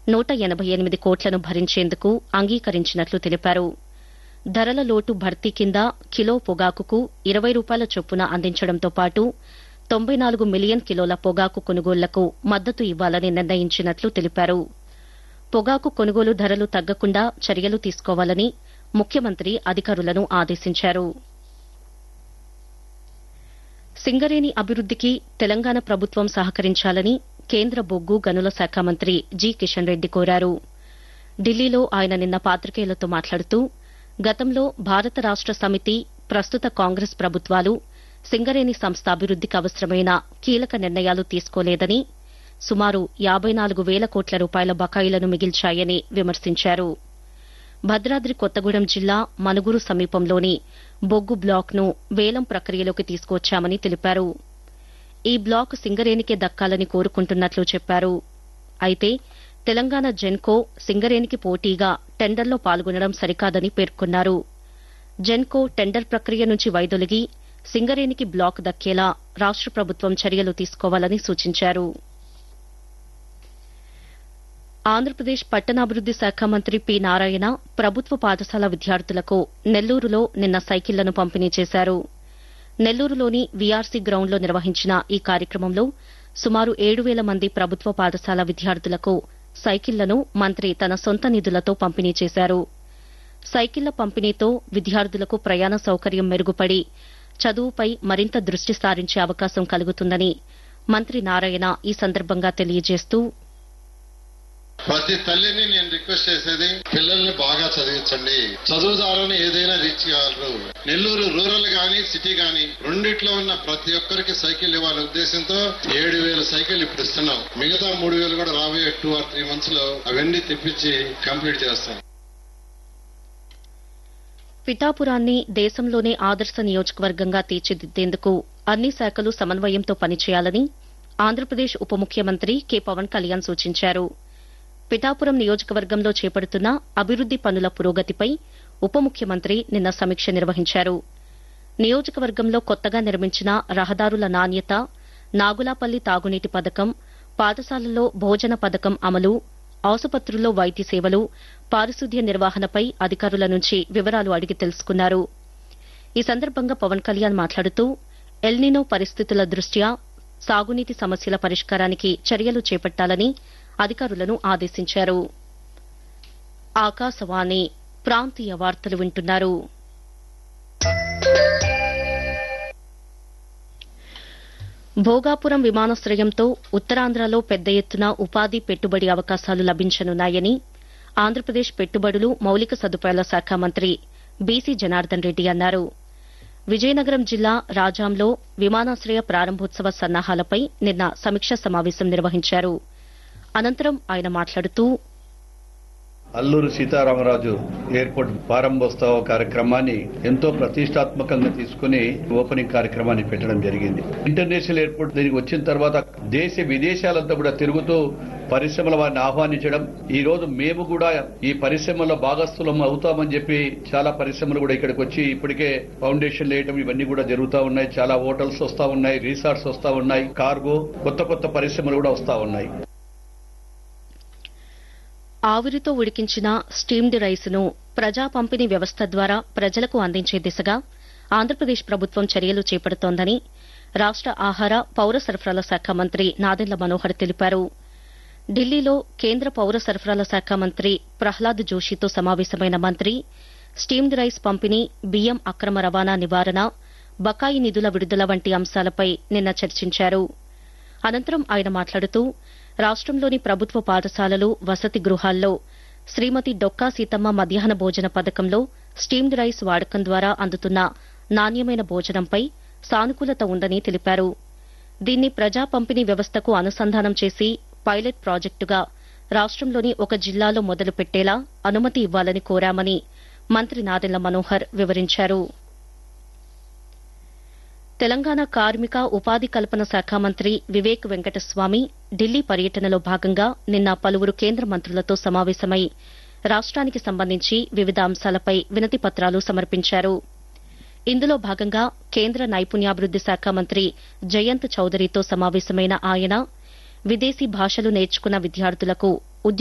నూట ఎనబై ఎనిమిది కోట్లను భరించేందుకు అంగీకరించినట్లు తెలిపారు ధరల లోటు భర్తీ కింద కిలో పొగాకుకు ఇరవై రూపాయల చొప్పున అందించడంతో పాటు తొంభై నాలుగు మిలియన్ కిలోల పొగాకు కొనుగోళ్లకు మద్దతు ఇవ్వాలని నిర్ణయించినట్లు తెలిపారు పొగాకు కొనుగోలు ధరలు తగ్గకుండా చర్యలు తీసుకోవాలని ముఖ్యమంత్రి అధికారులను ఆదేశించారు సింగరేణి అభివృద్దికి తెలంగాణ ప్రభుత్వం సహకరించాలని కేంద్ర బొగ్గు గనుల శాఖ మంత్రి జి కిషన్ రెడ్డి కోరారు ఢిల్లీలో ఆయన నిన్న పాత్రికేయులతో మాట్లాడుతూ గతంలో భారత రాష్ట సమితి ప్రస్తుత కాంగ్రెస్ ప్రభుత్వాలు సింగరేణి సంస్థ అభివృద్దికి అవసరమైన కీలక నిర్ణయాలు తీసుకోలేదని సుమారు యాబై నాలుగు వేల కోట్ల రూపాయల బకాయిలను మిగిల్చాయని విమర్శించారు భద్రాద్రి కొత్తగూడెం జిల్లా మనుగురు సమీపంలోని బొగ్గు బ్లాక్ను వేలం ప్రక్రియలోకి తీసుకొచ్చామని తెలిపారు ఈ బ్లాక్ సింగరేణికే దక్కాలని కోరుకుంటున్నట్లు చెప్పారు అయితే తెలంగాణ జెన్కో సింగరేణికి పోటీగా టెండర్లో పాల్గొనడం సరికాదని పేర్కొన్నారు జెన్కో టెండర్ ప్రక్రియ నుంచి వైదొలిగి సింగరేణికి బ్లాక్ దక్కేలా రాష్ట ప్రభుత్వం చర్యలు తీసుకోవాలని సూచించారు ఆంధ్రప్రదేశ్ పట్టణాభివృద్ది శాఖ మంత్రి పి నారాయణ ప్రభుత్వ పాఠశాల విద్యార్థులకు నెల్లూరులో నిన్న సైకిళ్లను పంపిణీ చేశారు నెల్లూరులోని వీఆర్సీ గ్రౌండ్లో నిర్వహించిన ఈ కార్యక్రమంలో సుమారు ఏడు వేల మంది ప్రభుత్వ పాఠశాల విద్యార్థులకు సైకిళ్లను మంత్రి తన సొంత నిధులతో పంపిణీ చేశారు సైకిళ్ల పంపిణీతో విద్యార్థులకు ప్రయాణ సౌకర్యం మెరుగుపడి చదువుపై మరింత దృష్టి సారించే అవకాశం కలుగుతుందని మంత్రి నారాయణ ఈ సందర్భంగా తెలియజేస్తూ ప్రతి తల్లిని నేను రిక్వెస్ట్ చేసేది పిల్లల్ని బాగా చదివించండి చదువు ద్వారానే ఏదైనా రీచ్ కాగలరు నెల్లూరు రూరల్ గాని సిటీ గాని రెండిట్లో ఉన్న ప్రతి ఒక్కరికి సైకిల్ ఇవ్వాలనే ఉద్దేశంతో ఏడు వేల సైకిల్ ఇప్పుడు ఇస్తున్నాం మిగతా మూడు వేలు కూడా రాబోయే టూ ఆర్ త్రీ మంత్స్ లో అవన్నీ తెప్పించి కంప్లీట్ చేస్తాం పిఠాపురాన్ని దేశంలోనే ఆదర్శ నియోజకవర్గంగా తీర్చిదిద్దేందుకు అన్ని శాఖలు సమన్వయంతో పనిచేయాలని ఆంధ్రప్రదేశ్ ఉప ముఖ్యమంత్రి కె పవన్ కళ్యాణ్ సూచించారు పిఠాపురం నియోజకవర్గంలో చేపడుతున్న అభివృద్ది పనుల పురోగతిపై ఉప ముఖ్యమంత్రి నిన్న సమీక్ష నిర్వహించారు నియోజకవర్గంలో కొత్తగా నిర్మించిన రహదారుల నాణ్యత నాగులాపల్లి తాగునీటి పథకం పాఠశాలల్లో భోజన పథకం అమలు ఆసుపత్రుల్లో వైద్య సేవలు పారిశుద్ధ్య నిర్వహణపై అధికారుల నుంచి వివరాలు అడిగి తెలుసుకున్నారు ఈ సందర్భంగా పవన్ కళ్యాణ్ మాట్లాడుతూ ఎల్నినో పరిస్థితుల దృష్ట్యా సాగునీటి సమస్యల పరిష్కారానికి చర్యలు చేపట్టాలని అధికారులను ఆదేశించారు ఆకాశవాణి ప్రాంతీయ వార్తలు వింటున్నారు భోగాపురం విమానాశ్రయంతో ఉత్తరాంధ్రలో పెద్ద ఎత్తున ఉపాధి పెట్టుబడి అవకాశాలు లభించనున్నాయని ఆంధ్రప్రదేశ్ పెట్టుబడులు మౌలిక సదుపాయాల శాఖ మంత్రి బీసీ జనార్దన్ రెడ్డి అన్నారు విజయనగరం జిల్లా రాజాంలో విమానాశ్రయ ప్రారంభోత్సవ సన్నాహాలపై నిన్న సమీక్షా సమావేశం నిర్వహించారు అనంతరం ఆయన మాట్లాడుతూ అల్లూరు సీతారామరాజు ఎయిర్పోర్ట్ ప్రారంభోత్సవ కార్యక్రమాన్ని ఎంతో ప్రతిష్టాత్మకంగా తీసుకుని ఓపెనింగ్ కార్యక్రమాన్ని పెట్టడం జరిగింది ఇంటర్నేషనల్ ఎయిర్పోర్ట్ దీనికి వచ్చిన తర్వాత దేశ విదేశాలంతా కూడా తిరుగుతూ పరిశ్రమల వారిని ఆహ్వానించడం ఈ రోజు మేము కూడా ఈ పరిశ్రమలో భాగస్థులం అవుతామని చెప్పి చాలా పరిశ్రమలు కూడా ఇక్కడికి వచ్చి ఇప్పటికే ఫౌండేషన్ వేయటం ఇవన్నీ కూడా జరుగుతూ ఉన్నాయి చాలా హోటల్స్ వస్తా ఉన్నాయి రిసార్ట్స్ వస్తా ఉన్నాయి కార్గో కొత్త కొత్త పరిశ్రమలు కూడా వస్తా ఉన్నాయి ఆవిరితో ఉడికించిన స్టీమ్డ్ రైస్ను ప్రజా పంపిణీ వ్యవస్థ ద్వారా ప్రజలకు అందించే దిశగా ఆంధ్రప్రదేశ్ ప్రభుత్వం చర్యలు చేపడుతోందని రాష్ట ఆహార పౌర సరఫరాల శాఖ మంత్రి నాదెండ్ల మనోహర్ తెలిపారు ఢిల్లీలో కేంద్ర పౌర సరఫరాల శాఖ మంత్రి ప్రహ్లాద్ జోషితో సమావేశమైన మంత్రి స్టీమ్డ్ రైస్ పంపిణీ బియ్యం అక్రమ రవాణా నివారణ బకాయి నిధుల విడుదల వంటి అంశాలపై నిన్న చర్చించారు అనంతరం ఆయన మాట్లాడుతూ రాష్టంలోని ప్రభుత్వ పాఠశాలలు వసతి గృహాల్లో శ్రీమతి డొక్కా సీతమ్మ మధ్యాహ్న భోజన పథకంలో స్టీమ్డ్ రైస్ వాడకం ద్వారా అందుతున్న నాణ్యమైన భోజనంపై సానుకూలత ఉందని తెలిపారు దీన్ని ప్రజా పంపిణీ వ్యవస్థకు అనుసంధానం చేసి పైలట్ ప్రాజెక్టుగా రాష్టంలోని ఒక జిల్లాలో మొదలుపెట్టేలా అనుమతి ఇవ్వాలని కోరామని మంత్రి నాదెళ్ల మనోహర్ వివరించారు తెలంగాణ కార్మిక ఉపాధి కల్పన శాఖ మంత్రి వివేక్ వెంకటస్వామి ఢిల్లీ పర్యటనలో భాగంగా నిన్న పలువురు కేంద్ర మంత్రులతో సమావేశమై రాష్ట్రానికి సంబంధించి వివిధ అంశాలపై వినతి పత్రాలు సమర్పించారు ఇందులో భాగంగా కేంద్ర నైపుణ్యాభివృద్ది శాఖ మంత్రి జయంత్ చౌదరితో సమావేశమైన ఆయన విదేశీ భాషలు నేర్చుకున్న విద్యార్థులకు